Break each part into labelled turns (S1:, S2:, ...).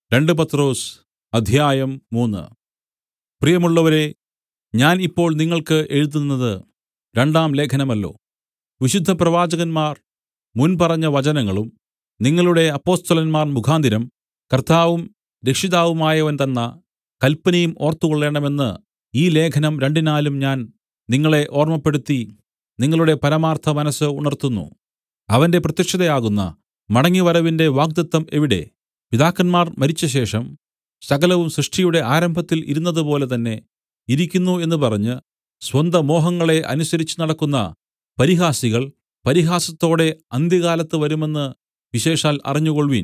S1: രണ്ട് പത്രോസ് അധ്യായം മൂന്ന് പ്രിയമുള്ളവരേ ഞാൻ ഇപ്പോൾ നിങ്ങൾക്ക് എഴുതുന്നത് രണ്ടാം ലേഖനമല്ലോ വിശുദ്ധപ്രവാചകന്മാർ മുൻപറഞ്ഞ വചനങ്ങളും നിങ്ങളുടെ അപ്പൊസ്തലന്മാർ മുഖാന്തരം കർത്താവും രക്ഷിതാവുമായവൻ തന്ന കല്പനയും ഓർത്തുകൊള്ളേണമെന്ന് ഈ ലേഖനം രണ്ടിനാലും ഞാൻ നിങ്ങളെ ഓർമ്മപ്പെടുത്തി നിങ്ങളുടെ പരമാർത്ഥ മനസ്സ് ഉണർത്തുന്നു അവന്റെ പ്രത്യക്ഷതയാകുന്ന മടങ്ങിവരവിന്റെ വാഗ്ദത്തം എവിടെ പിതാക്കന്മാർ മരിച്ചശേഷം സകലവും സൃഷ്ടിയുടെ ആരംഭത്തിൽ ഇരുന്നതുപോലെ തന്നെ ഇരിക്കുന്നു എന്ന് പറഞ്ഞ് സ്വന്തമോഹങ്ങളെ അനുസരിച്ച് നടക്കുന്ന പരിഹാസികൾ പരിഹാസത്തോടെ അന്ത്യകാലത്ത് വരുമെന്ന് വിശേഷാൽ അറിഞ്ഞുകൊൾവിൻ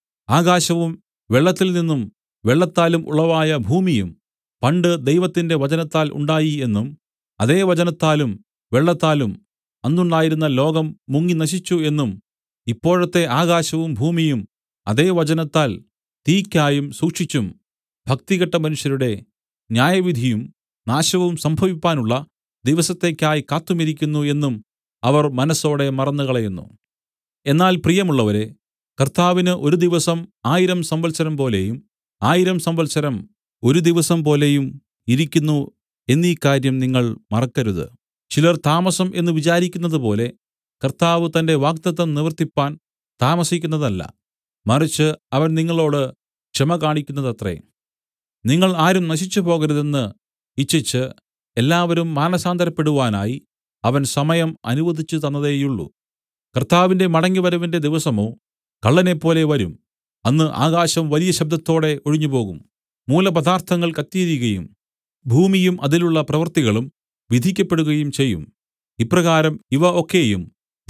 S1: ആകാശവും വെള്ളത്തിൽ നിന്നും വെള്ളത്താലും ഉളവായ ഭൂമിയും പണ്ട് ദൈവത്തിന്റെ വചനത്താൽ ഉണ്ടായി എന്നും അതേ വചനത്താലും വെള്ളത്താലും അന്നുണ്ടായിരുന്ന ലോകം മുങ്ങി നശിച്ചു എന്നും ഇപ്പോഴത്തെ ആകാശവും ഭൂമിയും അതേ വചനത്താൽ തീയ്ക്കായും സൂക്ഷിച്ചും ഭക്തികെട്ട മനുഷ്യരുടെ ന്യായവിധിയും നാശവും സംഭവിപ്പാനുള്ള ദിവസത്തേക്കായി കാത്തുമിരിക്കുന്നു എന്നും അവർ മനസ്സോടെ മറന്നുകളയുന്നു എന്നാൽ പ്രിയമുള്ളവരേ കർത്താവിന് ഒരു ദിവസം ആയിരം സംവത്സരം പോലെയും ആയിരം സംവത്സരം ഒരു ദിവസം പോലെയും ഇരിക്കുന്നു എന്നീ കാര്യം നിങ്ങൾ മറക്കരുത് ചിലർ താമസം എന്ന് വിചാരിക്കുന്നതുപോലെ കർത്താവ് തന്റെ വാഗ്ദത്തം നിവർത്തിപ്പാൻ താമസിക്കുന്നതല്ല മറിച്ച് അവൻ നിങ്ങളോട് ക്ഷമ കാണിക്കുന്നതത്രേ നിങ്ങൾ ആരും നശിച്ചുപോകരുതെന്ന് ഇച്ഛിച്ച് എല്ലാവരും മാനസാന്തരപ്പെടുവാനായി അവൻ സമയം അനുവദിച്ചു തന്നതേയുള്ളൂ കർത്താവിന്റെ മടങ്ങിവരവിന്റെ ദിവസമോ കള്ളനെപ്പോലെ വരും അന്ന് ആകാശം വലിയ ശബ്ദത്തോടെ ഒഴിഞ്ഞുപോകും മൂലപദാർത്ഥങ്ങൾ കത്തിയെരിയുകയും ഭൂമിയും അതിലുള്ള പ്രവൃത്തികളും വിധിക്കപ്പെടുകയും ചെയ്യും ഇപ്രകാരം ഇവ ഒക്കെയും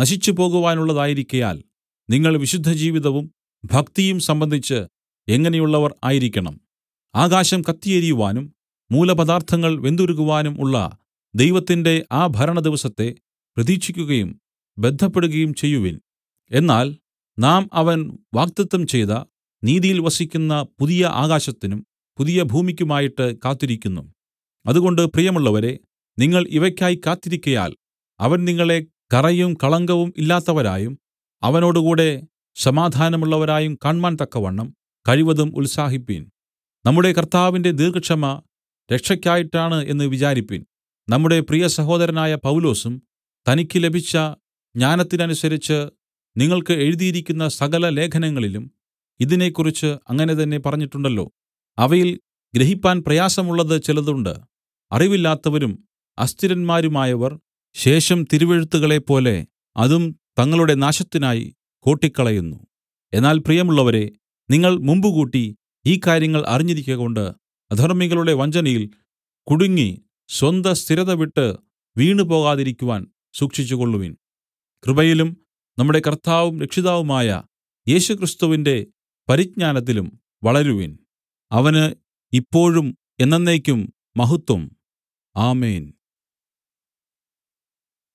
S1: നശിച്ചുപോകുവാനുള്ളതായിരിക്കയാൽ നിങ്ങൾ വിശുദ്ധജീവിതവും ഭക്തിയും സംബന്ധിച്ച് എങ്ങനെയുള്ളവർ ആയിരിക്കണം ആകാശം കത്തിയെരിയുവാനും മൂലപദാർത്ഥങ്ങൾ വെന്തുരുകുവാനും ഉള്ള ദൈവത്തിന്റെ ആ ഭരണദിവസത്തെ പ്രതീക്ഷിക്കുകയും ബദ്ധപ്പെടുകയും ചെയ്യുവിൻ എന്നാൽ നാം അവൻ വാഗ്ദത്തം ചെയ്ത നീതിയിൽ വസിക്കുന്ന പുതിയ ആകാശത്തിനും പുതിയ ഭൂമിക്കുമായിട്ട് കാത്തിരിക്കുന്നു അതുകൊണ്ട് പ്രിയമുള്ളവരേ നിങ്ങൾ ഇവയ്ക്കായി കാത്തിരിക്കയാൽ അവൻ നിങ്ങളെ കറയും കളങ്കവും ഇല്ലാത്തവരായും അവനോടുകൂടെ സമാധാനമുള്ളവരായും കാണ്മാൻ തക്കവണ്ണം കഴിവതും ഉത്സാഹിപ്പിൻ നമ്മുടെ കർത്താവിന്റെ ദീർഘക്ഷമ രക്ഷയ്ക്കായിട്ടാണ് എന്ന് വിചാരിപ്പിൻ നമ്മുടെ പ്രിയ സഹോദരനായ പൗലോസും തനിക്ക് ലഭിച്ച ജ്ഞാനത്തിനനുസരിച്ച് നിങ്ങൾക്ക് എഴുതിയിരിക്കുന്ന സകല ലേഖനങ്ങളിലും ഇതിനെക്കുറിച്ച് അങ്ങനെ തന്നെ പറഞ്ഞിട്ടുണ്ടല്ലോ അവയിൽ ഗ്രഹിപ്പാൻ പ്രയാസമുള്ളത് ചിലതുണ്ട് അറിവില്ലാത്തവരും അസ്ഥിരന്മാരുമായവർ ശേഷം തിരുവെഴുത്തുകളെപ്പോലെ അതും തങ്ങളുടെ നാശത്തിനായി കോട്ടിക്കളയുന്നു എന്നാൽ പ്രിയമുള്ളവരെ നിങ്ങൾ മുമ്പുകൂട്ടി ഈ കാര്യങ്ങൾ അറിഞ്ഞിരിക്കകൊണ്ട് അധർമ്മികളുടെ വഞ്ചനയിൽ കുടുങ്ങി സ്വന്ത സ്ഥിരത വിട്ട് വീണുപോകാതിരിക്കുവാൻ സൂക്ഷിച്ചുകൊള്ളുവിൻ കൃപയിലും നമ്മുടെ കർത്താവും രക്ഷിതാവുമായ യേശുക്രിസ്തുവിന്റെ പരിജ്ഞാനത്തിലും വളരുവിൻ അവന് ഇപ്പോഴും എന്നെന്നേക്കും മഹത്വം ആമേൻ